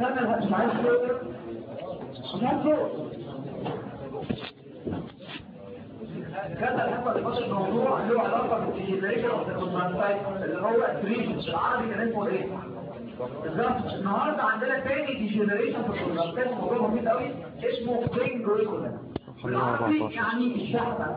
استنى مش عايز صوت مش عايز صوت كذا الحصه اللي فاتت الموضوع له علاقه بالديجنريشن اوف ذا كونتراكتايل اللي هو التريشن بالعربي كان اسمه ايه؟ بالظبط النهارده عندنا تاني ديجنريشن في الكونتراكتايل موضوع مهم قوي اسمه برين جلوكولا بالعربي يعني الشحنه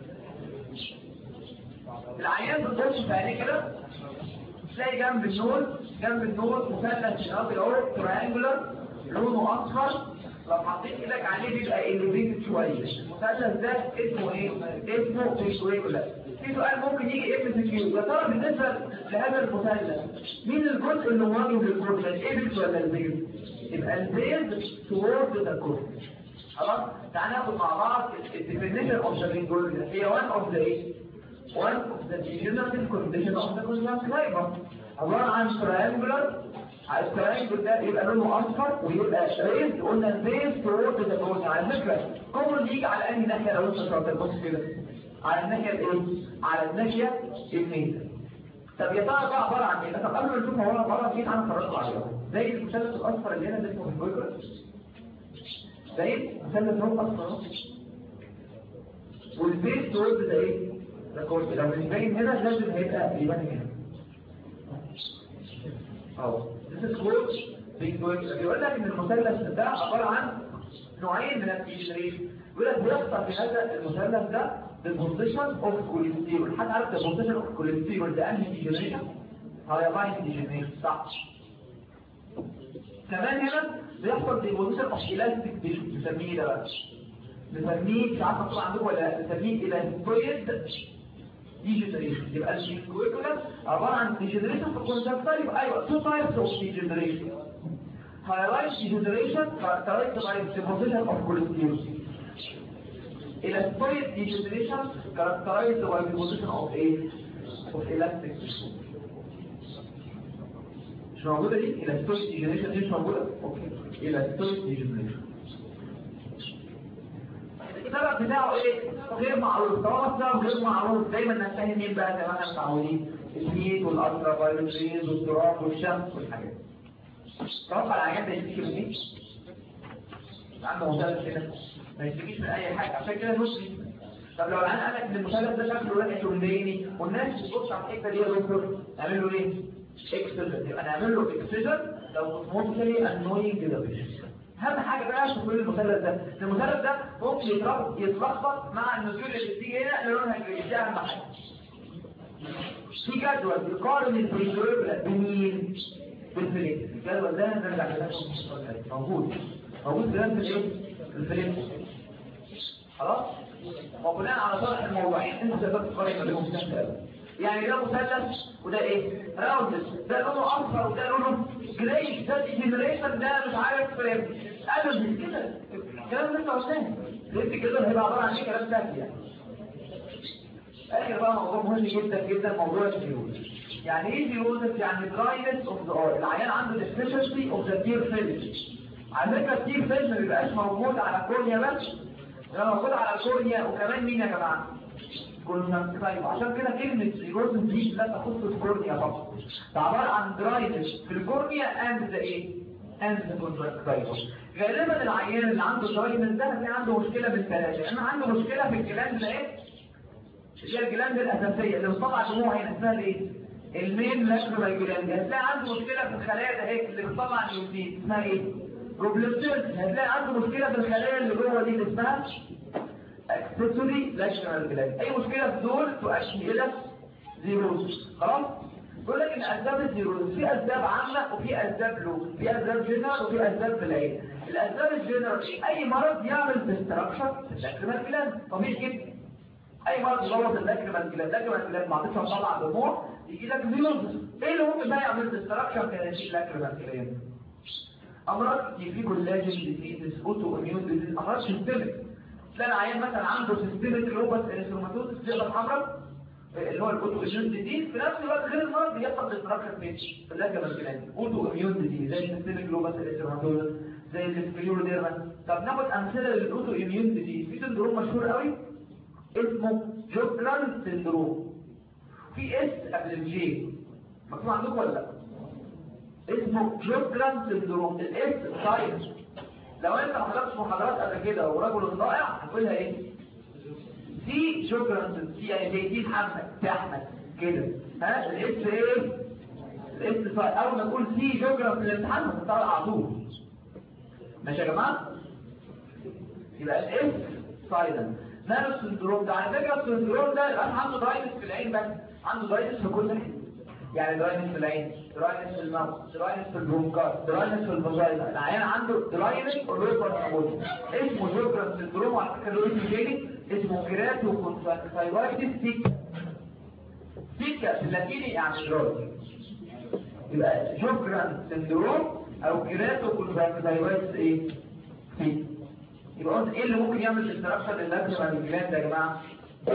العيان بتبص في عينيه كده تلاقي جنب النور جنب النور مثلث شراب الاورك تريانجولار لونه اصفر لو حطيت ايدك عليه بيبقى اليفيتد شويه المثلث ده اسمه ايه اسمه فيشويكولا في سؤال ممكن يجي ام سي كيو يا ترى بالنسبه لهذا المثلث مين الجزء اللي مواجه للكورتكس الايبكس ولا البيز يبقى البيز تورد ذا كورتكس خلاص تعالى ناخد مع بعض الديفينيشن اوف ذا رينجول هي وان اوف ذا ايه one of the degenerative condition of the conjunctivitis عبارة عن triangular الترينجل ده يبقى لونه اصفر ويبقى ريز قلنا البيز تورد ذا كورتكس على فكره كومن يجي على انهي ناحيه لو انت شاطر بص كده على الناحيه الايه على الناحيه اليمين طب يا ترى بقى عباره عن ايه طب قبل ما نشوف هو عباره عن ايه تعالى نفرجه عليه زي المثلث الاصفر اللي هنا اللي اسمه الفويكر زي المثلث هو اصفر والبيز تورد ده ايه ده كورت لو مش باين هنا لازم هيبقى يبان هنا اهو this is called big بيقول لك ان المثلث ده عباره عن نوعين من الديجنريشن بيقول لك بيحصل في هذا المثلث ده بالبوزيشن اوف كوليسترول حد عارف البوزيشن اوف كوليسترول ده انهي ديجنريشن هاي لاين ديجنريشن صح كمان هنا بيحصل بالبوزيشن اوف الاستيك تيشو بنسميه ده بقى بنسميه مش عارف مكتوب عندكم ولا بنسميه الاستويد ديجنريشن يبقى الكويكولا عباره عن ديجنريشن في الكونجكتيف ايوه تو تايبس اوف ديجنريشن highlight degeneration characterized by deposition of cholesterol. Elastoid degeneration characterized by deposition of a of elastic tissue. مش موجودة دي؟ Elastoid degeneration دي مش موجودة؟ اوكي. Elastoid degeneration. السبب بتاعه ايه؟ غير معروف طالما السبب غير معروف دايما نتهم مين بقى زي ما احنا متعودين الهيت والالترا فايولت ريز والتراب والشمس والحاجات توقع العيان ده يشتكي من ايه؟ عنده مثلث كده ما يشتكيش من اي حاجه عشان كده نسري طب لو العيان قال لك ان المثلث ده شكله وحش ومضايقني والناس بتبص على الحته دي يا دكتور نعمل له ايه؟ اكسجن يبقى نعمل له اكسجن لو موستلي انوينج كده اهم حاجه بقى عشان كل المثلث ده المثلث ده ممكن يتربط يتلخبط مع النزول اللي بتيجي هنا اللي لونها جريش دي اهم حاجه في جدول يقارن البريجوربلا بمين؟ بالفليت الجدول ده نرجع لنفسه موجود موجود في نفس الايه؟ الفليت خلاص؟ وبناء على طرح الموضوعين انت تقدر تقارن ما بينهم بشكل ابدا يعني ده مثلث وده ايه؟ راوندس ده لونه اصفر وده لونه جريش ده ديجنريشن ده مش عارف ابدا كده الكلام ده انت قلناه لقيت كده هيبقى عباره عن ايه كلام سهل يعني اخر بقى موضوع مهم جدا جدا موضوع الفيوز يعني ايه فيوز يعني دراينس اوف ذا اوري العيان عنده ديفيشنسي اوف ذا تير فيلم على فكره التير فيلم ما بيبقاش موجود على الكورنيا بس ده موجود على الكورنيا وكمان مين يا جماعه كنا طيب عشان كده كلمة فيروز دي لا تخص الكورنيا فقط ده عبارة عن دراينس في الكورنيا اند ذا ايه اند ذا كونتراكتايفوس غالبا العيان اللي عنده دراينس ده هتلاقي عنده مشكلة من ثلاثة اما عنده مشكلة في الجلاند ده ايه اللي هي الجلاند الأساسية اللي بتطلع دموع هنا اسمها ايه المين لاكريمال جلاند هتلاقي عنده مشكلة في الخلايا ده ايه اللي بتطلع النيوتين اسمها ايه روبلوسيرز هتلاقي عنده مشكلة في الخلايا اللي جوه دي اللي اسمها اكسسوري لاكريمال جلاند اي مشكلة في دول تؤدي الى زيروز خلاص بيقول لك ان اسباب الزيروز في اسباب عامة وفي اسباب لو في اسباب جنرال وفي اسباب في العين الاسباب الجنرال اي مرض يعمل ديستراكشن في اللاكريمال جلاند طبيعي جدا اي مرض يبوظ اللاكريمال جلاند اللاكريمال جلاند ما عادش هتطلع دموع يجي لك زيروز ايه اللي ممكن بقى يعمل ديستراكشن في هذه اللاكريمال جلاند امراض كتير في كولاجين ديزيز اوتو اميون ديزيز امراض سيستميك تلاقي العيان مثلا عنده سيستميك لوبس اريثروماتوز زي الحمراء اللي هو الاوتو اميون ديزيز في نفس الوقت غير المرض بيحصل ديستراكشن في في اللاكريمال جلاند اوتو اميون ديزيز زي السيستميك لوبس اريثروماتوز زي السكليروديرما طب ناخد امثله للاوتو اميون ديزيز في سندروم مشهور قوي اسمه جوبلان سندروم في اس قبل الجي مكتوب عندكم ولا لا اسمه جوجران سندروم الاس ساينس لو انت ما حضرتش محاضرات قبل كده ورجل ضائع هتقولها ايه سي جوجران سي يعني زي دي محمد سي احمد كده ها الاس ايه الاس ساينس اول ما تقول سي جوجران في الامتحان هتطلع على طول ماشي يا جماعه يبقى الاس سايلنت نانو سندروم ده على فكره السندروم ده يبقى عنده دراينس في العين بس عنده دراينس في كل حته يعني دراينس في العين دراينس في الماوس دراينس في البرونكات دراينس في الفاجينا العيان عنده دراينس اوريكون اسمه جوجران سندروم على فكره له اسم تاني اسمه كيراتو كونتراكتايلايتس سيكا سيكا باللاتيني يعني دراي يبقى جوجران سندروم او كيراتو كونتراكتايلايتس ايه سيكا يبقى قلت ايه اللي ممكن يعمل استراكشر للاكريمال جلاند يا جماعه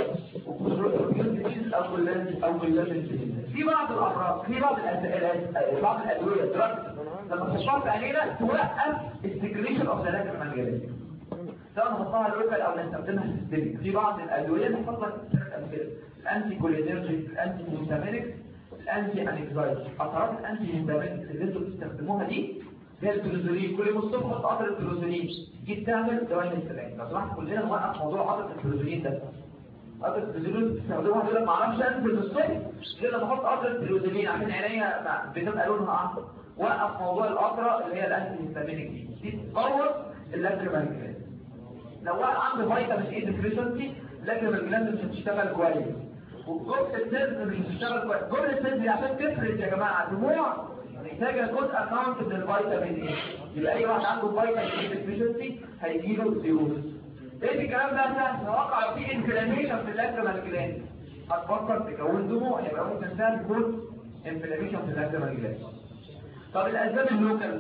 او كلان او كلان في بعض الامراض في بعض الأد- بعض الادويه دراجز لما تحطها في عينينا توقف السكريشن اوف ذا لاكريمال جلاند سواء نحطها لوكال او نستخدمها سيستميك في بعض الادويه نحط لك امثله الانتي كولينرجيك الانتي مونتامينكس الانتي انكزايتي اثرات الانتي مونتامينكس اللي انتوا بتستخدموها دي زي التروزولين كل ما الصبح تحط قطر التروزولين جيت تعمل دواء السلام لو سمحت كلنا نوقف موضوع قطر التروزولين ده قطر التروزولين بتستخدموها يقول لك ما اعرفش انزل من الصبح غير لما احط قطر التروزولين عشان عينيا بتبقى لونها احمر وقف موضوع القطره اللي هي الانتي هيستامينيك دي دي تبوظ اللاكريمال جلاند لو واحد عنده فيتامين اي ديفيشنسي اللاكريمال جلاند مش هتشتغل كويس وجرعه السيلز مش هتشتغل كويس جرعه السيلز دي عشان تفرز يا جماعه دموع محتاجه جزء اماونت من الفيتامين اي يبقى اي واحد عنده فيتامين اي ديفيشنسي هيجيله سيروز ايه الكلام ده سهل وقع فيه انفلاميشن في اللاكريمال جلاند هتفكر تكون دموع يبقى ممكن سهل يكون انفلاميشن في اللاكريمال جلاند طب الاسباب اللوكال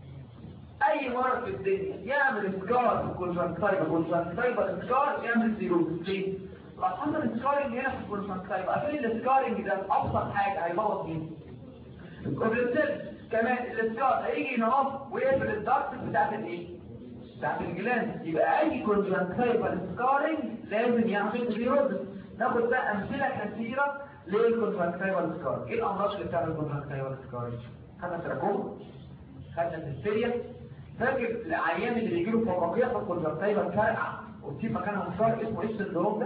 اي مرض في الدنيا يعمل سكار في الكونجنكتيفا كونجنكتيفا سكار يعمل سيروز ليه؟ لو حصل سكارنج هنا في الكونجنكتيفا عشان السكارنج ده ابسط حاجه هيبوظ مين؟ الكوبريتيل كمان الاسكار هيجي ينقص ويقفل الضغط بتاعت الايه بتاعت الجلاند يبقى اي كونجنكتيفال سكارنج لازم يعمل سيروز ناخد بقى امثله كثيره للكونجنكتيفال سكار ايه الامراض اللي بتعمل كونجنكتيفال سكار خدنا تراكوما خدنا هستيريا فاكر العيان اللي بيجي له فوقيه في الكونجنكتيفال فرقع وفي مكانها مشار اسمه ايه السندروم ده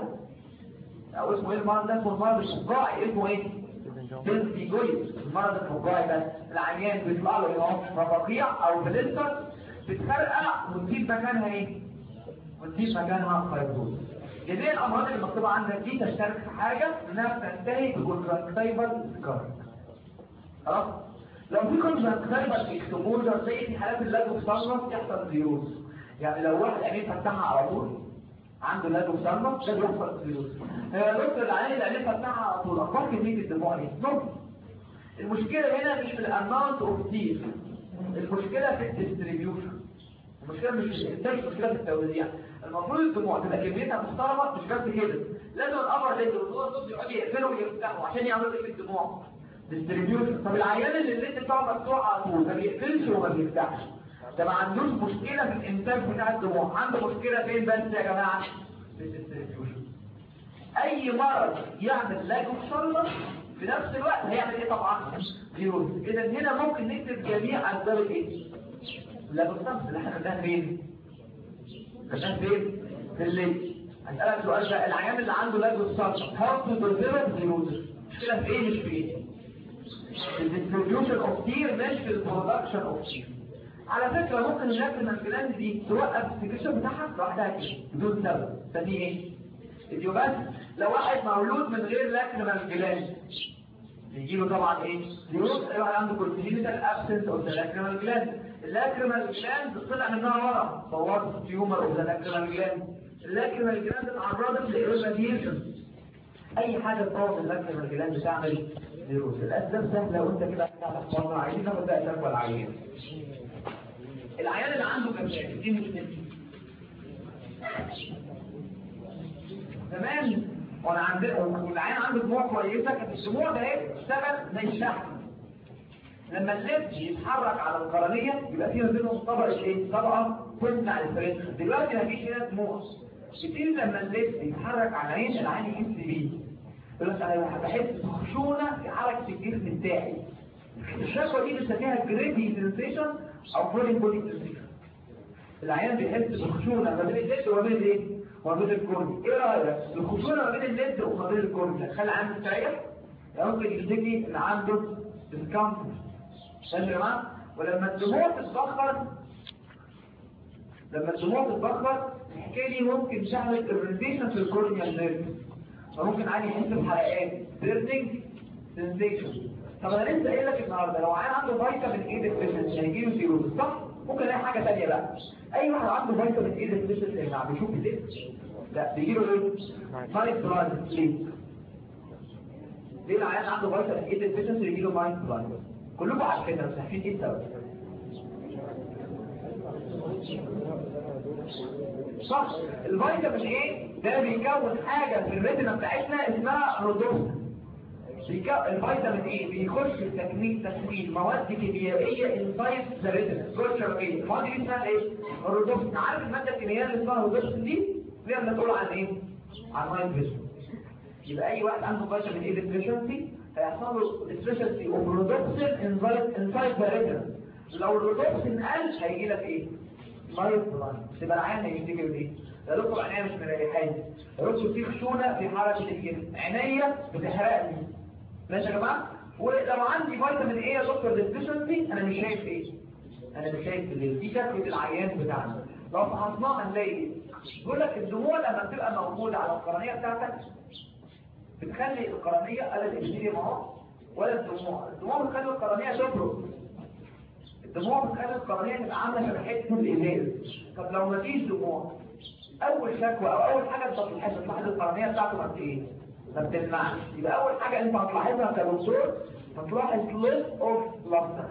او اسمه ايه المرض ده اسمه المرض الشجاعي اسمه ايه بنتي جويد المرض الفجاعي ده العيان بيطلع له هنا رفاقيع او بلستر بتفرقع وتسيب مكانها ايه وتسيب مكانها فايبروز جميع الامراض اللي مكتوبه عندك دي تشترك في حاجه انها بتنتهي بكونتراكتيفال سكار خلاص لو في كونتراكتيفال اكسبوجر زي في حالات اللاجوكسانوس يحصل فيروس يعني لو واحد عينيه فتحها على طول عنده لاجوكسانوس ده بيحصل فيروس هي دكتور العيان اللي عينيه فتحها على طول اخبار كميه الدموع ايه نورمال المشكله هنا مش في الاماونت اوف تير المشكله في الديستريبيوشن المشكله مش في الانتاج المشكله في التوزيع المفروض الدموع تبقى كميتها محترمه مش بس كده لازم الامر اللي الدكتور الطب يقعد يقفلوا ويفتحوا عشان يعملوا ايه في الدموع ديستريبيوشن طب العيان اللي الليد بتاعه مفتوح على طول ما بيقفلش وما بيفتحش ده ما عندوش مشكله في الانتاج بتاع الدموع عنده مشكله فين بس يا جماعه في الديستريبيوشن اي مرض يعمل لاجوكسالر في نفس الوقت هيعمل ايه طبعا فيروس اذا هنا ممكن نكتب جميع اسباب الايه اللاجوكسالر اللي احنا خدناها فين خدناها فين في الليل هسألك سؤال ده العيان اللي عنده لاجوكسالر هاو تو ديفلوب فيروس المشكله في ايه مش في ايه الديستريبيوشن اوف تير مش في البرودكشن اوف تير على فكرة ممكن اللاكريمال جلاند دي توقف السكريشن بتاعها لوحدها كده بدون سبب فدي ايه؟ بس لو واحد مولود من غير لاكريمال جلاند يجي له طبعا ايه؟ فيروس اي واحد عنده كونتينيتال ابسنس اوف ذا لاكريمال جلاند اللاكريمال جلاند طلع منها ورا بوظت تيومر اوف ذا لاكريمال جلاند اللاكريمال جلاند اتعرضت لإيراديشن اي حاجه تبوظ اللاكريمال جلاند تعمل فيروس الاسباب سهله وانت كده هتعرف مرة عايزين ناخد بقى شكوى العيان العيان اللي عنده جمشات دي مشكلتي زمان وانا عند والعيان عنده دموع كويسه كانت الدموع ده ايه تشتغل زي الشحن لما اللب يتحرك على القرنيه يبقى فيها بينهم طبقه ايه طبقه تمنع الفريسك دلوقتي مفيش هنا دموع كتير لما اللب يتحرك على عين العين يحس بيه يقول لك انا بحس بخشونه في حركه الجسم بتاعي الشكوى دي بنسميها جريدي سنسيشن او فولين بودي سنسيشن العيان بيحس بخشونه ما بين الليد وما بين الايه وما بين الكورني ايه رايك الخشونه ما بين الليد وما بين الكورني هتخلي عنده مستريح ممكن يجيب ان عنده ديسكمفورت ماشي يا جماعه ولما الدموع تتبخر لما الدموع تتبخر تحكي لي ممكن تعمل irritation في الكورنيال نيرف فممكن عادي يحس بحرقات burning sensation طب انا لسه قايل لك النهارده لو عيان عنده فيتامين اي ديفيشنسي هيجي له سيروز صح ممكن الاقي حاجه ثانيه بقى اي واحد عنده فيتامين اي ديفيشنسي يا جماعه بيشوف الليل لا بيجي له ايه مايك بلاد ليه ليه العيان عنده فيتامين اي ديفيشنسي يجي له مايك بلاد كلكم عارفينها بس عارفين ايه السبب صح الفيتامين ايه ده بيكون حاجه في الريتنا بتاعتنا اسمها رودوسين الفيتامين ايه بيخش في تكميل تكميل مواد كيميائيه انسايد ذا ريتنا جوه ايه المواد دي اسمها ايه الرودوسين عارف الماده الكيميائيه اللي اسمها رودوسين دي دي مسؤول عن ايه عن مايند فيجن يبقى اي واحد عنده فيتامين ايه ديفيشنسي هيحصل له ديفيشنسي اوف رودوسين انسايد ذا ريتنا لو الرودوسين قل هيجي لك ايه مايند بلاند تبقى العين هيفتكر بايه ده لكم عينيا مش مريحاني لكم في خشونه في حركه الجسم عينيا بتحرقني ماشي يا جماعه ولو عندي فيتامين ايه يا دكتور ديفيشنسي انا مش شايف ايه انا مش شايف الليل دي شكوى العيان بتاعنا لو فحصناها هنلاقي بيقول لك الدموع لما بتبقى موجوده على القرنيه بتاعتك بتخلي القرنيه على الابنيه اهو ولا الدموع الدموع بتخلي القرنيه تبرد الدموع بتخلي القرنيه تبقى عامله شبه حته الازاز طب لو مفيش دموع اول شكوى او اول حاجه انت بتلاحظها تلاحظ القرنيه بتاعته ما ايه ما بتلمعش يبقى اول حاجه انت هتلاحظها كدكتور هتلاحظ ليس اوف لافتر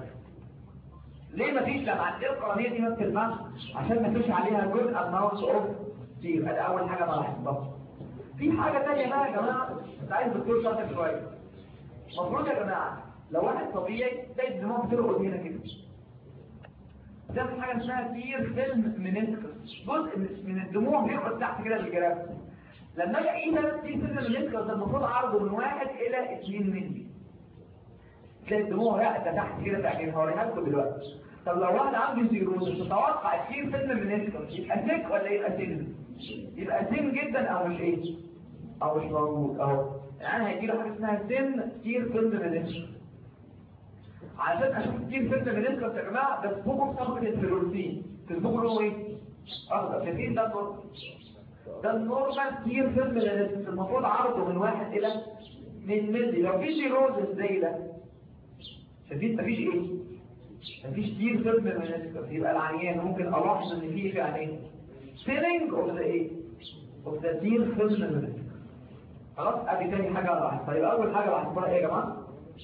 ليه ما فيش لما عندنا القرنيه دي ما بتلمعش عشان ما فيش عليها جزء اماونت اوف دي ادي اول حاجه ما لاحظتها في حاجه ثانيه بقى يا جماعه انت عايز دكتور شاطر شويه المفروض يا جماعه لو واحد طبيعي تلاقي الدماغ بترقد هنا كده ده في حاجه اسمها تير فيلم منسكس جزء من الدموع بيرقد تحت كده بالجراف لما اجي اقيس انا تير فيلم منسكس ده المفروض عرضه من واحد الى 2 مللي تلاقي الدموع راقده تحت كده تحت هوريها لكم دلوقتي طب لو واحد عنده زيروز تتوقع التير فيلم منسكس يبقى سيك ولا يبقى سن يبقى سن جدا او مش ايه او مش موجود اهو يعني هيجي له حاجه اسمها سن تير فيلم منسكس عشان اشوف كتير فيلم منسكس يا جماعه بس فوقه صبغه الفلوروسين تسبقه له ايه اخضر شايفين ده النور ده النورمال كتير فيلم منسكس المفروض عرضه من واحد الى 2 مللي لو في سيروز زي ده شايفين مفيش ايه مفيش كتير فيلم منسكس يبقى العيان ممكن الاحظ ان فيه في عينيه سيلينج اوف ذا ايه اوف ذا تير فيلم منسكس خلاص ادي تاني حاجه لاحظتها يبقى اول حاجه لاحظتها ايه يا جماعه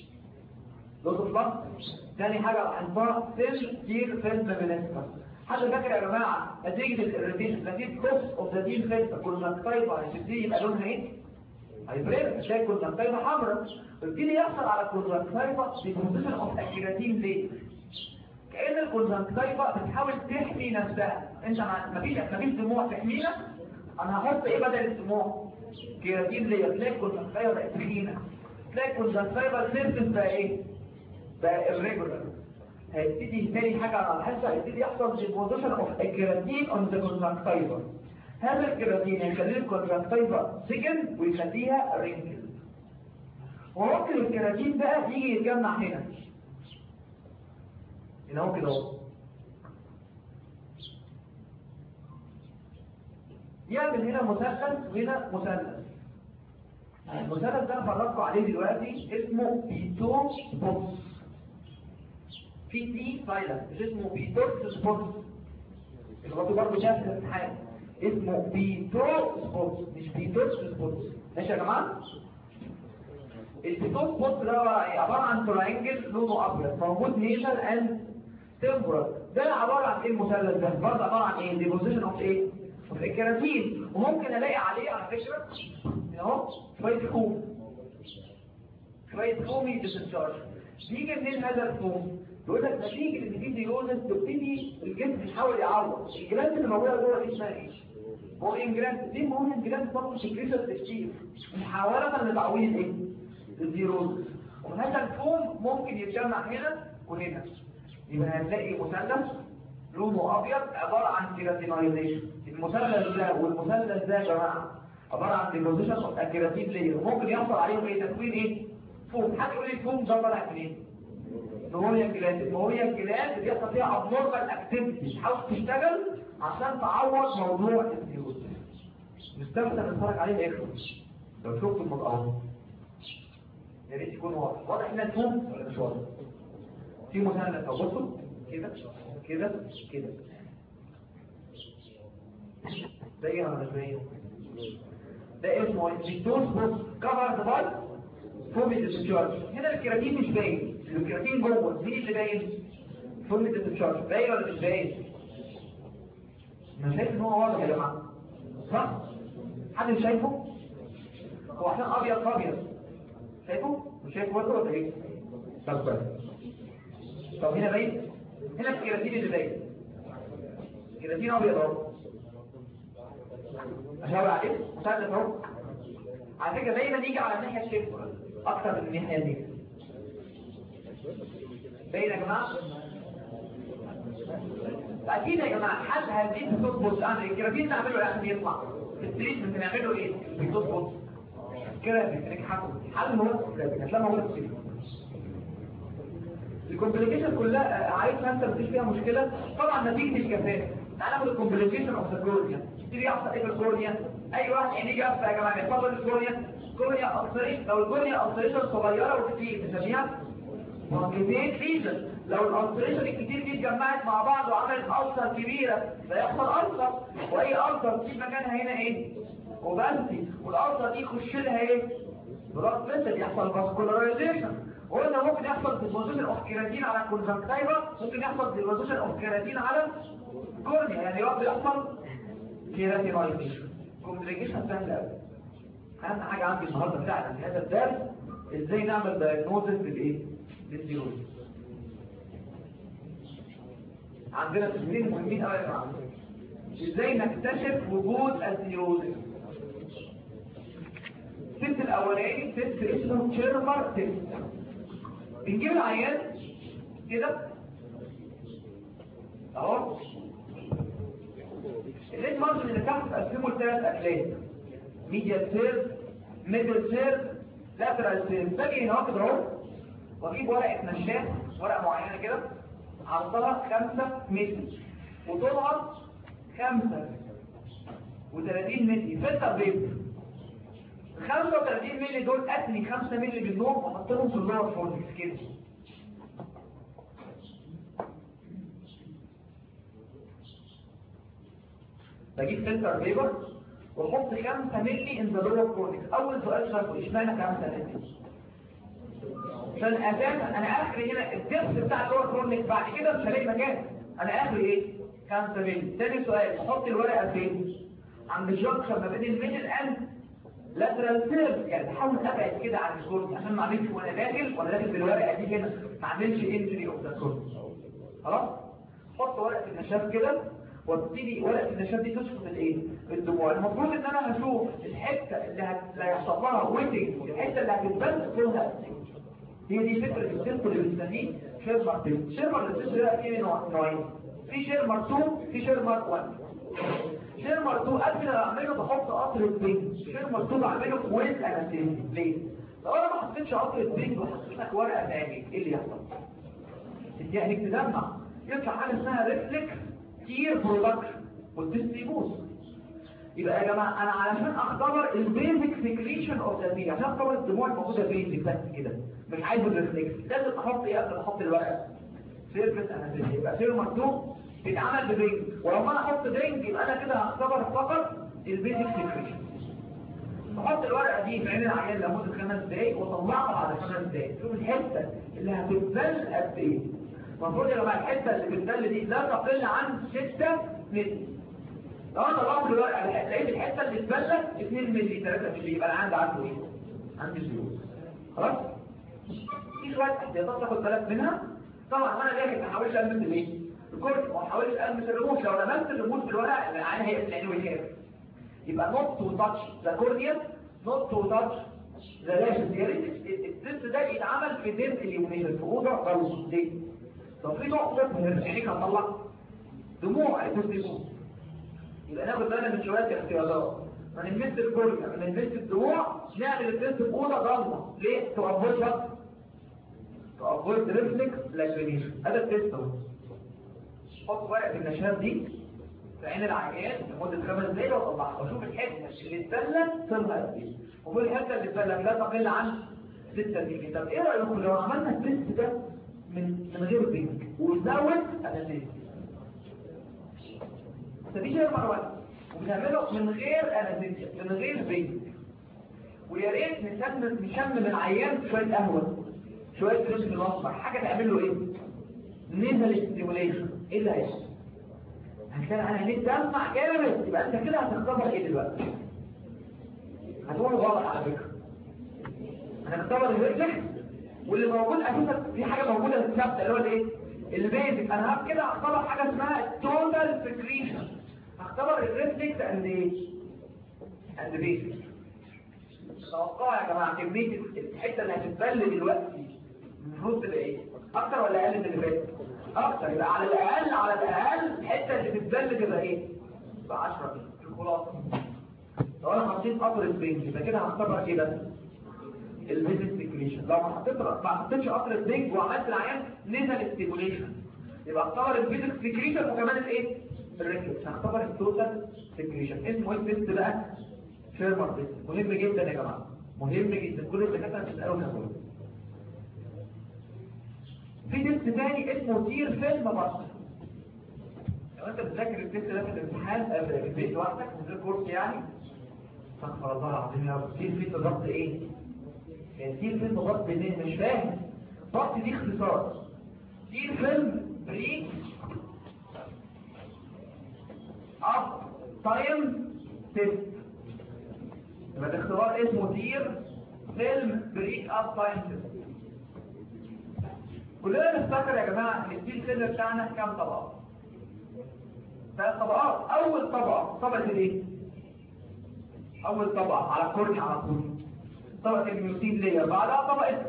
لوس اوف تاني حاجة لاحظتها سيل كتير فيلم منسكس حد فاكر يا جماعة نتيجة الاريتيشن نتيجة كوس اوف ذا دين فيلم كونجكتيفا هتبتدي يبقى لونها ايه؟ هيبريد تلاقي كونجكتيفا حمراء يبتدي يحصل على الكونجكتيفا ديبوزيشن اوف اكيراتين ليه؟ كأن الكونجكتيفا بتحاول تحمي نفسها انت مفيش مفيش دموع تحمينا انا هحط ايه بدل الدموع؟ كيراتين ليه؟ تلاقي الكونجكتيفا بقت تخينة تلاقي الكونجكتيفا السيرفس بقى ايه؟ بقى الريجولار هيبتدي تاني حاجة على الحصة هيبتدي يحصل ديبوزيشن اوف الكيراتين اون ذا كونجكتيفا هذا الكيراتين هيخلي الكونجكتيفا سجن ويخليها رينكل وممكن الكيراتين بقى يجي يتجمع هنا هنا هو كده اهو يعمل هنا مثلث وهنا مثلث المثلث ده فرقته عليه دلوقتي اسمه بيتو بوكس في دي سايلنت مش اسمه بيتو سبوتس الغطو برضه شاف الامتحان اسمه بيتو سبوتس مش بيتو سبوتس ماشي يا جماعه البيتو سبوتس ده عباره عن تراينجل لونه ابيض موجود نيشن اند تمبرال ده عباره عن ايه المثلث ده برضه عباره عن ايه ديبوزيشن اوف ايه اوف الكيراتين وممكن الاقي عليه على فكره اهو شويه خوم شويه خوم يتشارج بيجي منين هذا الخوم يقول لك نتيجه ان في ديوزس بتبتدي الجسم يحاول يعوض الجلاند اللي موجوده جوه دي اسمها ايه هو انجلاند دي مهم الجلاند برضه سكريشن تشتير محاوله لتعويض ايه الديروز وهذا الفوم ممكن يتجمع هنا وهنا يبقى هنلاقي مثلث لونه ابيض عباره عن كيراتينايزيشن المثلث ده والمثلث ده يا جماعه عباره عن ديبوزيشن اوف كيراتين لير ممكن يحصل عليهم ايه تكوين ايه فوم حد يقول لي الفوم ده طالع منين نموريا الجلاند النموريا الجلاند بيحصل فيها ابنورمال اكتيفيتي تحاول تشتغل عشان تعوض موضوع الفيروس نستمتع نتفرج عليه اخر لو شفت المقاومه يا ريت يكون واضح واضح هنا الفوم ولا مش واضح في مثلث اهو بصوا كده كده كده ده ايه ولا مش باين ده اسمه الجيتوس بص كفر باي فومي ديسشارج هنا الكيراتين مش باين الكيراتين جوه مين اللي باين فومي ديسشارج باين ولا مش باين انا شايف ان هو واضح يا جماعه صح حد مش شايفه هو عشان ابيض ابيض شايفه مش شايفه برضه ولا ايه طب كويس طب هنا باين هنا الكيراتين اللي باين الكيراتين ابيض اهو اشاور عليه مثلث اهو على فكره دايما يجي على الناحيه الشمال اكتر من الناحيه دي باين يا جماعه اكيد يا جماعه حد هديك تظبط انا الكراتين نعمله عشان يطلع التريتمنت نعمله ايه بتظبط كده بتريك حقه حل هو هتلاقي موجود في الكومبليكيشن كلها عايز انت مفيش فيها مشكله طبعا نتيجه الكفاءه تعالى ناخد الكومبليكيشن اوف ذا كورنيا تيجي يحصل ايه في الكورنيا اي واحد عينيه جافه يا جماعه يحصل الكورنيا كورنيا ألسريشن لو الكورنيا ألسريشن صغيرة وكتير بنسميها ماركتين ليجن لو الألسريشن الكتير دي اتجمعت مع بعض وعملت ألسر كبيرة فيحصل ألسر وأي ألسر في مكانها هنا إيه؟ وبنتي والألسر دي يخش لها إيه؟ بلاد فيسل يحصل فاسكولارايزيشن وقلنا ممكن يحصل ديبوزيشن اوف كيراتين على الكونجكتيفا ممكن يحصل ديبوزيشن اوف كيراتين على الكورنيا يعني يقدر يحصل كيراتينايزيشن كومبليكيشن سهل قوي اهم حاجه عندي النهارده فعلا في هذا الدرس ازاي نعمل دايجنوزس للايه للزيروز عندنا تمرين مهمين قوي يا جماعه ازاي نكتشف وجود الزيروز الست الاولاني ست اسمه تشيرمر تيست بنجيب العيان كده اهو الليد مارجن اللي تحت تقسمه لثلاث اكلات ميديال سيرف ميدل سيرف لاترال سيرف باجي هنا واخد اهو واجيب ورقه نشاف ورقه معينه كده عرضها 5 متر وطولها 5 و30 متر فلتر بيض 35 مللي دول اتني 5 مللي بالنوم واحطهم في اللور فورنكس كده بجيب فلتر بيبر واحط 5 مللي ان ذا لور كورنكس اول سؤال شافه اشمعنى 5 مللي عشان اساسا انا اخري هنا الدبس بتاع اللور كورنكس بعد كده مش هلاقي مكان انا اخري ايه 5 مللي تاني سؤال احط الورقه فين عند الجنكشن ما بين الميدل اند لاترال سيرف يعني بحاول ابعد كده عن الكورنكس عشان ما اعملش وانا داخل وانا داخل بالورقه دي كده ما اعملش انجري اوف ذا كورنكس خلاص حط ورقه النشاف كده وابتدي ورقه النشاف دي تشفط الايه الدموع المفروض ان انا هشوف الحته اللي هت- هيحصل لها ويتنج الحته اللي هتتبل فيها هي دي فكره السيرك اللي بنسميه شيرمر تيست شيرمر التيست ده فيه نوع- نوعين في شيرمر 2 في شيرمر 1 شيرمر 2 قبل ما اعمله بحط قطر البينج شيرمر 2 بعمله ويز انستيزي ليه لو انا ما حطيتش قطر البينج وحطيت لك ورقه تاني ايه اللي يحصل يعني تدمع يطلع حاجه اسمها ريفلكس تير برودكشن والتست يبوظ يبقى يا جماعه انا علشان اختبر البيزك سكريشن اوف ذا عشان اختبر الدموع الموجوده بيزك بس كده مش عايز الريفلكس لازم احط ايه قبل ما احط الورقه سيرفيس انستيزي يبقى سير مكتوب بيتعمل ببينج ولما انا احط بينج يبقى انا كده هختبر فقط البيزك سكريشن احط الورقه دي في عين العيان لمده خمس دقايق واطلعها بعد خمس دقايق شوف الحته اللي هتتبل قد ايه المفروض يا جماعه الحته اللي بتبل دي لا تقل عن 6 مللي لو انا طلعت الورقه لقيت الحته اللي اتبلت 2 مللي 3 مللي يبقى انا عندي عنده ايه عندي زيرو خلاص في شويه احتياطات تاخد بالك منها طبعا وانا داخل ما احاولش المس الايه الكورت ما احاولش المس الرموش لو لمست الرموش بالورقه العين هي العين ويهاب يبقى not to touch the cornea not to touch بلاش يا ريت التست ده يتعمل في دير اليوميشن في اوضه ضلمه ليه؟ طب في نقطه مبهر عينيك هتطلع دموع التست دموع يبقى ناخد بالنا من شويه احتياطات ما نلمس الكل ما نلمس الدموع نعمل التست في اوضه ضلمه ليه؟ تقفل شخص تقفل ريفلكس لاكريميشن هذا التست اهو حط ورقه النشاط دي في عين العيان لمده خمس دقايق واطلعها واشوف الحته اللي اتسلم طلع قد ايه وكل الحته اللي اتسلم لا تقل عن 6 مللي طب ايه رايكم لو عملنا التست ده من من غير بينك وزود اناليز دي شيء مره واحده وبنعمله من غير اناليز من غير بينك ويا ريت نسمم نشمم العيان شويه قهوه شويه رز الاصفر حاجه تعمل له ايه نزل ستيموليشن ايه اللي هيحصل هتلاقي انا هنيت تسمع جامد يبقى انت كده هتختبر ايه دلوقتي هتقول غلط على فكره هنختبر الريفلكس واللي موجود اساسا في حاجه موجوده ثابته اللي هو الايه البيزك انا هب كده هختبر حاجه اسمها التوتال سكريشن هختبر الريفلكس اند ايه اند بيزك توقعوا يا جماعه كميه الحته اللي هتتبل دلوقتي المفروض تبقى ايه اكتر ولا اقل من اللي فات اكتر يبقى على الاقل على الاقل الحته اللي بتتبل تبقى ايه تبقى 10 في الخلاصه لو انا حطيت قطر سبرينج يبقى كده هختبر ايه بس البيزنس ستيميوليشن لو ما حطيت ما حطيتش قطر سبرينج وعملت العيان نزل ستيميوليشن يبقى اختبر البيزنس ستيميوليشن وكمان الايه الريكتس هختبر التوتال ستيميوليشن اسمه ايه التست بقى فيرمر تيست مهم جدا يا جماعه مهم جدا كل الدكاتره بتسالوا كده في تيست تاني اسمه تير فيلم مصر لو انت بتذاكر التيست ده في الامتحان في البيت لوحدك من غير كورس يعني استغفر الله العظيم يا رب تير فيلم ضغط ايه؟ يعني تير فيلم ضغط منين مش فاهم ضغط دي اختصار تير فيلم بريك اب تايم تيست يبقى الاختبار اسمه تير فيلم بريك اب تايم تيست كلنا نفتكر يا جماعة ان الدين سيلر بتاعنا كام طبقة ثلاث طبقات اول طبقة طبقة الايه اول طبقة على الكورني على طول طبقة الميوسين لير بعدها طبقة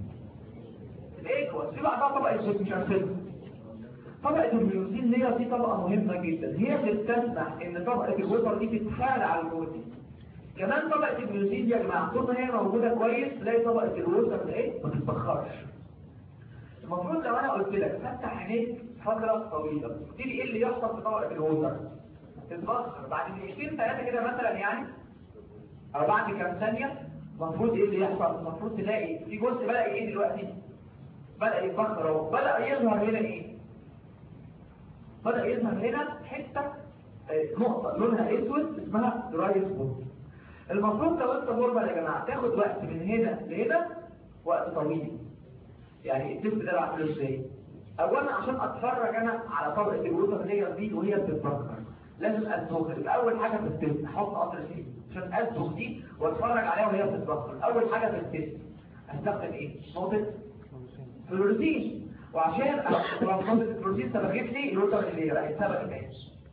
الايكوس في بعدها طبقة مش عارفين طبقة الميوسين لير دي طبقة مهمة جدا هي اللي بتسمح ان طبقة الوتر دي تتخال على الكورني كمان طبقة الميوسين دي يا جماعة طول ما هي موجودة كويس تلاقي طبقة الوتر ده ايه ما تتبخرش المفروض لو انا قلت لك فتح عينيك فتره طويله قلت لي ايه اللي يحصل في طبقه الوتر تتبخر بعد دقيقتين ثلاثه كده مثلا يعني او بعد كام ثانيه المفروض ايه اللي يحصل المفروض تلاقي في جزء بدا ايه دلوقتي بدا يتبخر اهو بدا يظهر هنا ايه بدا يظهر هنا حته نقطه لونها اسود اسمها دراي سبوت المفروض لو انت نورمال يا جماعه تاخد وقت من هنا لهنا وقت طويل يعني التست ده بعمله ازاي اولا عشان اتفرج انا على طبقه الوتر لير دي وهي بتتبخر لازم ادوخ اول حاجه في التست احط قطر فيه عشان ادوخ دي واتفرج عليها وهي بتتبخر اول حاجه في التست هستخدم ايه نقطه فلوروسين وعشان نقطه الفلوروسين سبقت لي الوتر اللي راح سبق الناس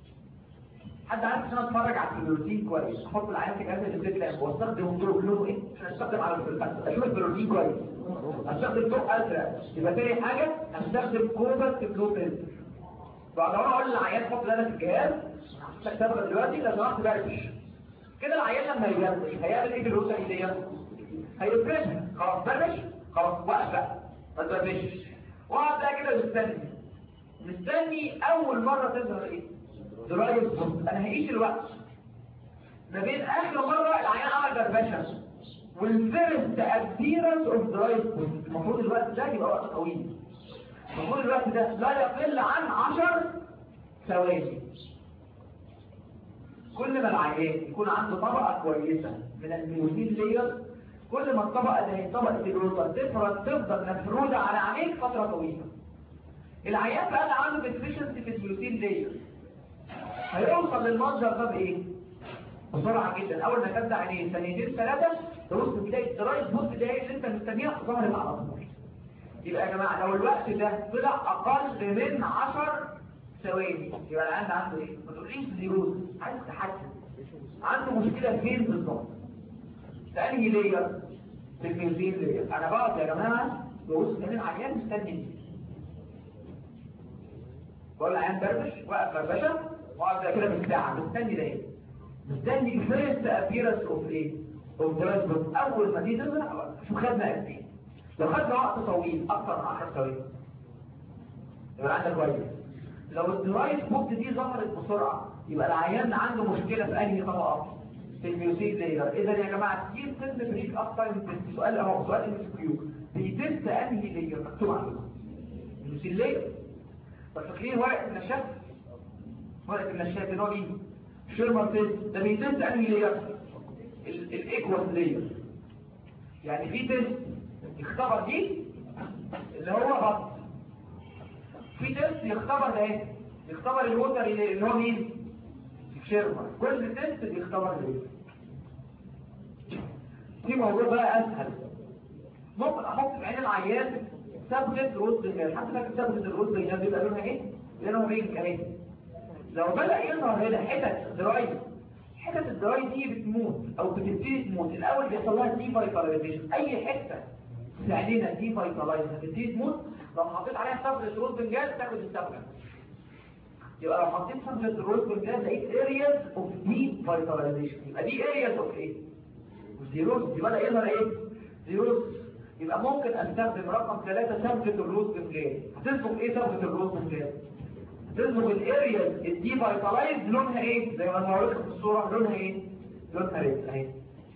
حد عارف عشان اتفرج على الفلوروسين كويس احط العيان في جهاز الزيت لاب واستخدم دور لونه ايه عشان استخدم على اشوف الفلوروسين كويس هستخدم فوق أزرق يبقى تاني حاجة هستخدم كوبر بلو فلتر بعد ما اقول للعيان حط لنا في الجهاز هستخدمها دلوقتي لو سمحت برش كده العيان لما يجرش هيعمل ايه بالروسه ايديا هيفرشها خلاص برش خلاص وقف بقى ما تبرشش واقعد بقى كده مستني مستني اول مرة تظهر ايه درايف بوست انا هقيس الوقت ما بين اخر مرة العيان عمل بربشة والفيرست ابيرنس اوف درايف بوست المفروض الوقت ده يبقى وقت طويل المفروض الوقت ده لا يقل عن 10 ثواني كل ما العيان يكون عنده طبقة كويسة من الميوزين لير كل ما الطبقة اللي هي طبقة الروتر تفرد تفضل مفرودة على عينيك فترة طويلة العيان بقى عنده ديفيشنسي في الميوزين لير هيوصل للمنظر ده بايه؟ بسرعة جدا اول ما تبدأ عينيه ثانيتين ثلاثة تبص بداية درايف بوست ده اللي انت مستنيها ظهرت على طول يبقى يا جماعة لو الوقت ده طلع اقل من 10 ثواني يبقى العيان عنده ايه؟ ما تقوليش زيروز عايز تحسن عنده مشكلة فين بالظبط؟ في انهي لير؟ في الميوزين لير انا بقعد يا جماعه ببص كمان عيان مستني بقول العيان بربش واقف بربشه واقعد زي كده بالساعه مستني ده ايه مستني فيرست ابيرنس اوف ايه اوف ترانسبورت اول ما دي تظهر شوف خدنا قد ايه لو خدنا وقت طويل اكتر من 10 ثواني يبقى عندك كويس لو الدرايف بوكت دي ظهرت بسرعه يبقى العيان عنده مشكله في انهي طبقه في الميوزيك لاير اذا يا جماعه كتير تنزل في شيك اكتر من سؤال اهو سؤال ام اس كيو بيتست انهي لاير مكتوب عنده الميوزيك لاير طب فاكرين ورقه النشاف ورقه النشاف اللي هو مين شيرمان تيست ده بيتست انهي لاير الايكوال لاير يعني في تيست يختبر دي اللي هو بط في تيست يختبر ده ايه يختبر الوتر اللي هو مين شيرمان كل تيست بيختبر ده في موضوع بقى اسهل ممكن احط في عين العيان ثبت رز الجاز حتى فاكر ثبت الرز الجاز بيبقى لونها ايه لونها بينك اهي لو بدا يظهر هنا حتت دراي حتت الدراي دي بتموت او بتبتدي تموت الاول بيحصل لها دي فايتاليزيشن اي حته تعلينا دي فايتالايز هتبتدي تموت لو حطيت عليها ثبت رز الجاز تاخد الثبت يبقى لو حطيت ثبت الرز الجاز لقيت areas of deep vitalization يبقى دي areas of ايه زيروز يبقى ده يظهر ايه زيروز يبقى ممكن استخدم رقم ثلاثة ثبت الروز بالجاز هتثبت ايه ثبت الروز بالجاز تثبت الارياز الدي فايتالايز لونها ايه زي ما انا هوريكم في الصورة لونها ايه لونها ريد اهي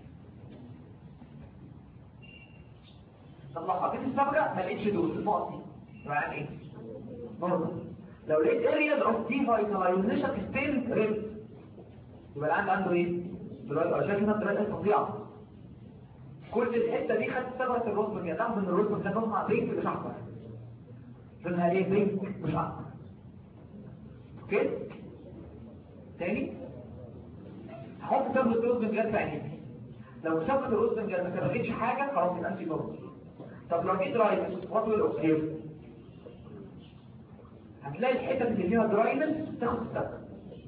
طب لو حطيت الصبغة ما لقيتش دول النقط دي يعني ايه برضه لو لقيت areas of devitalization still red يبقى العند عنده ايه دلوقتي عشان كده الطريقه فظيعه كل الحته دي خدت ثبت الرسم كده تعرف ان الرسم كان نصنع بينك مش احمر لونها ايه بينك مش احمر اوكي تاني هحط ثبت الرسم بجد في عينيك لو ثبت الرسم بجد ما كتبتش حاجه خلاص يبقى انت جوه طب لو جيت رايت وطول الاوكسير هتلاقي الحتة اللي فيها دراينس تاخد السبب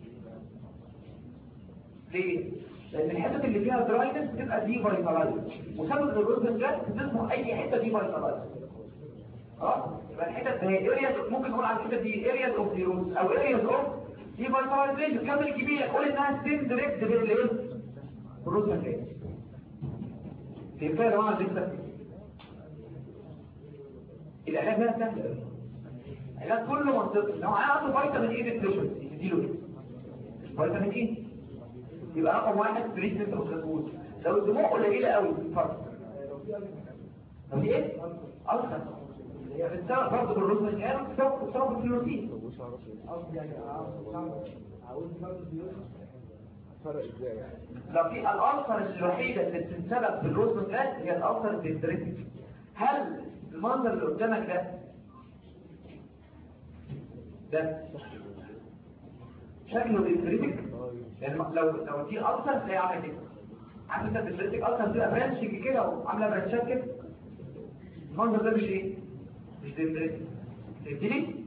ليه؟ لأن الحتة اللي فيها دراينس بتبقى دي فايتالايز وسبب الروزن ده بتسمه أي حتة دي فايتالايز خلاص؟ يبقى الحتة هي ارياز ممكن نقول على الحتة دي ارياز اوف زيروز أو ارياز اوف دي فايتالايزيشن كمل الكبيرة قول إنها ستين ديريكت بالايه؟ الروزن ده فهمتها يا جماعة لسه؟ العلاج ده سهل قوي العلاج كله منطقي لو عنده فيتامين ايه ديفيشنسي تديله ايه فيتامين ايه يبقى رقم واحد تريتمنت اوف ذا لو الدموع قليله قوي فرق لو دي ايه ألسر هي بتسبب برضه بالرسم الجهاز بتسبب بتسبب الفلوسين فرق ازاي يعني لو في الألسر الوحيدة اللي بتنسبب بالرسم الجهاز هي الألسر الديستريكت هل المنظر اللي قدامك ده ده شكله ديستريكت يعني لو لو دي ألسر تلاقي عامل كده عارف انت الديستريكت ألسر بتبقى برانشنج كده وعامله برانشات كده المنظر ده مش ايه مش ديستريكت فهمتني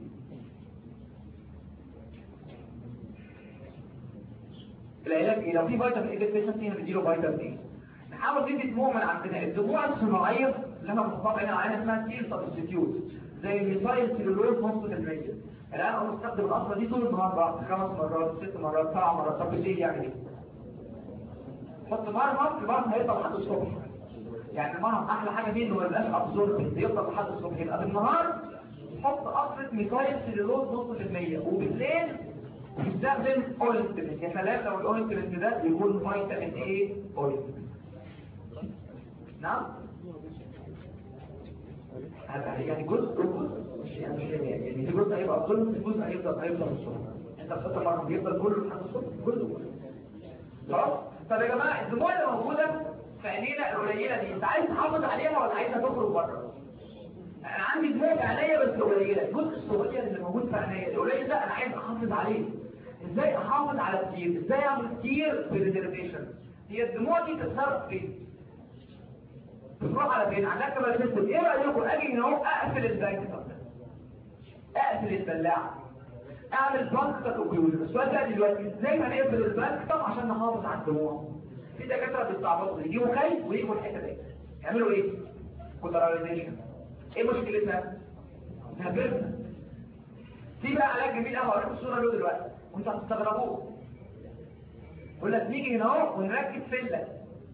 العلاج ايه لو في فيتامين ايه ديفيشنسي هنديله فيتامين ايه نحاول ندي دموع من عندنا الدموع الصناعيه اللي انا بحطها هنا عليها اسمها تيل سبستيوت زي الميثايل سيلولوز نص في المية الان انا بستخدم القصه دي طول النهار بقى خمس مرات ست مرات سبع مرات طب بالليل يعني ايه حط مرهم المرهم هيفضل لحد الصبح يعني المرهم احلى حاجه فيه انه ما يبقاش ابزورب يفضل لحد الصبح يبقى بالنهار حط قطره ميثايل سيلولوز نص في المية وبالليل يستخدم اوليسترين يا سلام لو الاوليسترين ده يكون فيتامين ايه اوليسترين نعم يعني جزء جزء مش يعني مش يعني في جزء هيبقى الظلم في جزء هيفضل هيفضل الصبح انت بتفضل مرة بيفضل كله لحد الصبح جزء خلاص طب يا جماعه الدموع اللي موجوده في عينينا القليله دي انت عايز تحافظ عليها ولا عايزها تخرج بره انا عندي دموع في عينيا بس قليله الجزء الصغير اللي موجود في عينيا القليل ده انا عايز احافظ عليه ازاي احافظ على التير ازاي اعمل تير بريزرفيشن هي الدموع دي تتصرف فين بتروح على فين عندك كما سيستم ايه رايكم اجي هنا اهو اقفل البنك طب اقفل البلاعه اعمل بنك اوكيوز السؤال ده دلوقتي ازاي هنقفل البنك طب عشان نحافظ على الدموع في دكاتره بيستعبطوا يجيبوا خيط ويجوا الحته دي يعملوا ايه كوتراليزيشن ايه مشكلتها انها بيرنا في بقى علاج جميل قوي هوريكم الصوره له دلوقتي وانتوا هتستغربوه يقول لك نيجي هنا اهو ونركب فله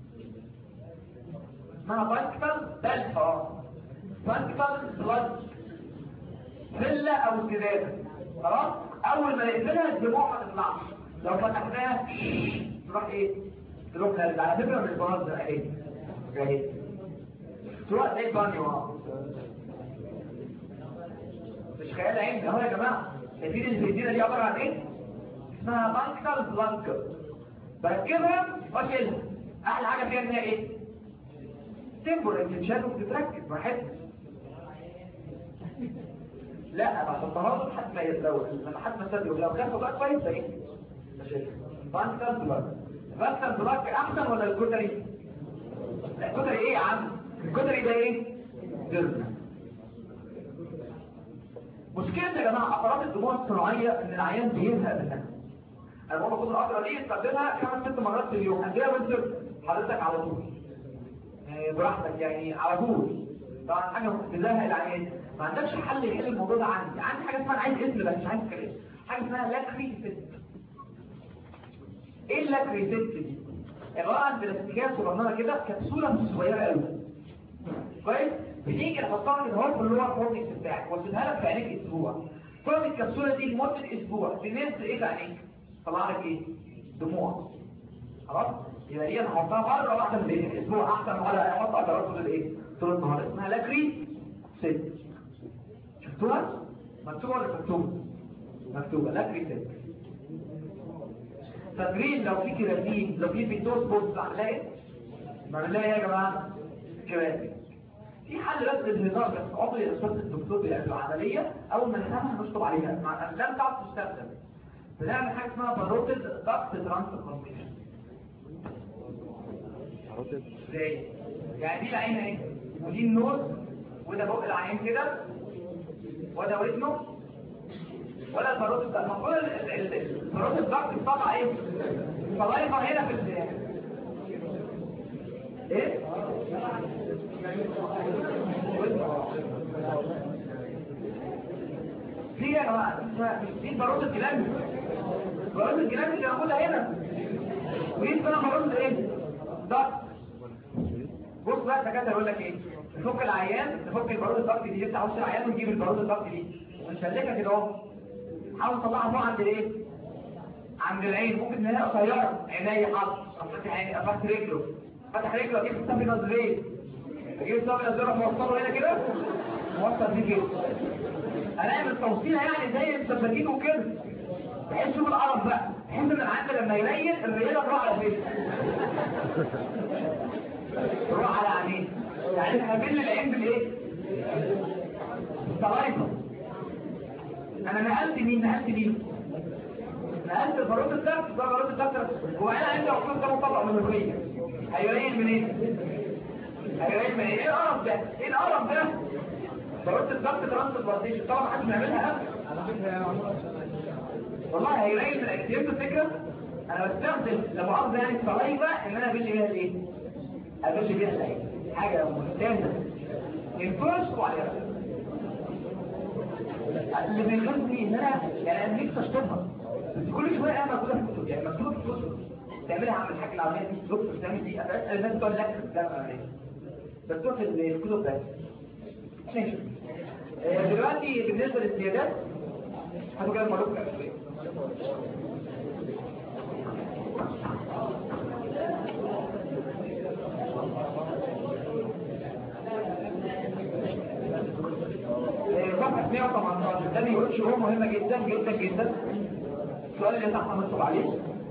اسمها بانكتال بلف اه بانكتال بلاد فله او سداده خلاص اول ما نقفلها الدموع ما تطلعش لو فتحناها تروح ايه تروح خارج على فكره مش بهزر اهي اهي تروح زي البانيو اه مش خيال علمي اهو يا جماعه شايفين الفيزينا دي عباره عن ايه اسمها بانكتال بلانك بركبها واشيلها احلى حاجه فيها ان هي ايه تمبر بتتشال وبتتركب براحتها لا بحطها له لحد ما يتلوث لما حد ما يصدق لو خافوا بقى كويس ده ايه بانكتال بلانك بانكتال بلانك احسن ولا الكوتري لا الكوتري ايه يا عم الكوتري ده ايه جرم مشكلة يا جماعة أفراد الدموع الصناعية إن العيان بيزهق منها أنا بقول لكم الأقرة دي استخدمها خمس ست مرات في اليوم هتلاقيها وانت حضرتك على طول يعني براحتك يعني على طول طبعا حاجة بتزهق العيان ما عندكش حل يحل الموضوع ده عندي عندي حاجة اسمها عايز اسم بس مش عايز كلام حاجة اسمها لاكري ست ايه اللاكري ست دي؟ عبارة عن بلاستيكية صغننة كده كبسولة صغيرة قوي كويس؟ بتيجي تحطها كده اهو في اللور كورنيكس بتاعك وتسيبها لك في عينيك اسبوع تقعد الكبسوله دي لمده اسبوع تنزل ايه في عينيك طلع لك ايه دموع خلاص يبقى دي انا هحطها مره واحده في العين اسبوع احسن ولا احط قدرات طول الايه طول النهار اسمها لاكري ست شفتوها مكتوبه ولا مكتوبه مكتوبه لاكري ست فاكرين لو في كيراتين لو في بيتوس بوست هنلاقي ما بنلاقي ايه يا جماعه كيراتين في حل بس الهزار بس عضو يا استاذ الدكتور بيعمل العمليه اول ما نفهمها نشطب عليها مع الافلام تعرف تستخدم بنعمل حاجه اسمها باروتد ضغط ترانسفورميشن ازاي يعني دي العين اهي ودي النوز وده بق العين كده وده ودنه ولا الباروتد ده المفروض الباروتد ضغط بتطلع ايه فلايفر هنا في ال ايه في يا جماعه دي بارود الجلاند بارود الجلاند اللي موجوده هنا ودي اسمها بارود ايه ضغط بص بقى الدكاتره يقول لك ايه نفك العيان نفك البارود الضغط دي يفتح وش العيان ونجيب البارود الضغط دي ونشلكها كده اهو حاول تطلعها فوق عند الايه عند العين ممكن ان هي قصيره عينيا حاط فتح عيني فتح رجله فتح رجله اجيب الصبي نظريه اجيب الصبي نظريه موصله هنا كده موصل دي كده هنعمل توصيله يعني زي السفاجين وكده بحيث شوف القرف بقى بحيث ان العند لما يلين الرجاله تروح على فين تروح على عينيه يعني هنقابل العين بالايه بالطلايفه انا نقلت مين نقلت مين نقلت الباروت الضغط ده باروت الضغط وبعدين عندي عقول ده مطلق من الريه هيلاقيه منين هيلاقيه منين ايه القرف ده ايه القرف ده باروت الضغط ترانسبورتيشن طبعا محدش بيعملها ابدا والله هيلاقي من الاكتيف الفكره انا بستخدم لمؤاخذه يعني الصلايفه ان انا ابش بيها الايه ابش بيها العين حاجه ممتازه ينفعش عليها اللي بيغلطني ان انا يعني انا نفسي اشطبها بس كل شويه انا مكتوبه في الكتب يعني مكتوبه في الكتب تعملها عم الحاج العمليه دي دكتور تعمل دي الناس تقول لك ده بس تروح في الكتب بس ماشي دلوقتي بالنسبه للزيادات هاتوا كده المعلومه الاساسيه صفحة 118 ده بيقول شروط مهمة جدا جدا جدا السؤال اللي تحت هنصب عليه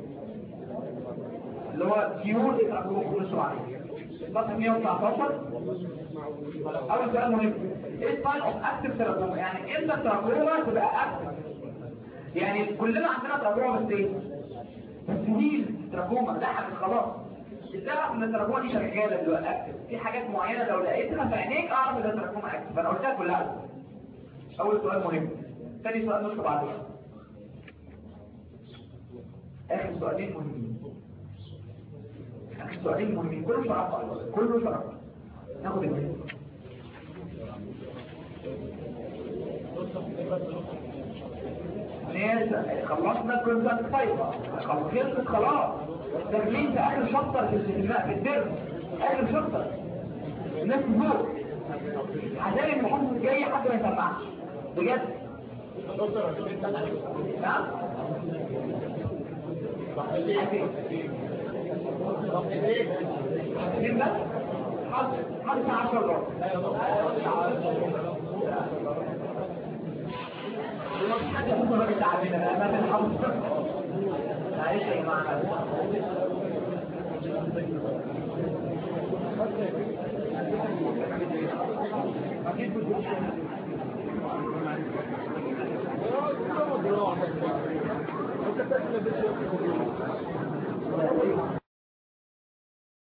اللي هو كيور اقرأ نصب عليه صفحة 119 أول سؤال مهم ايه الفرق اوف اكتف تراكوما يعني امتى التراكوما تبقى اكتف يعني كلنا عندنا تراكوما بس ايه بس دي تراكوما لحقت خلاص تعرف ان التراكوما دي شغاله دلوقتي اكتف في حاجات معينه لو لقيتها في عينيك اعرف ان التراكوما اكتف انا قلتها كلها اول سؤال مهم ثاني سؤال نشطب عليه اخر سؤالين مهمين اخر سؤالين مهمين كله شرف كله شرف ناخد المثال ناس خلصنا الكونتاكت فايبر خلصت خلاص داخلين في اخر شابتر في الاستثناء في الدرس اخر شابتر الناس فوق هتلاقي المحافظ الجاي حد ما يسمعش بجد نعم مين بس؟ حد عشر ربع حد يكون راجل تعبنا ما في الحمد معلش يا جماعه اكيد كنت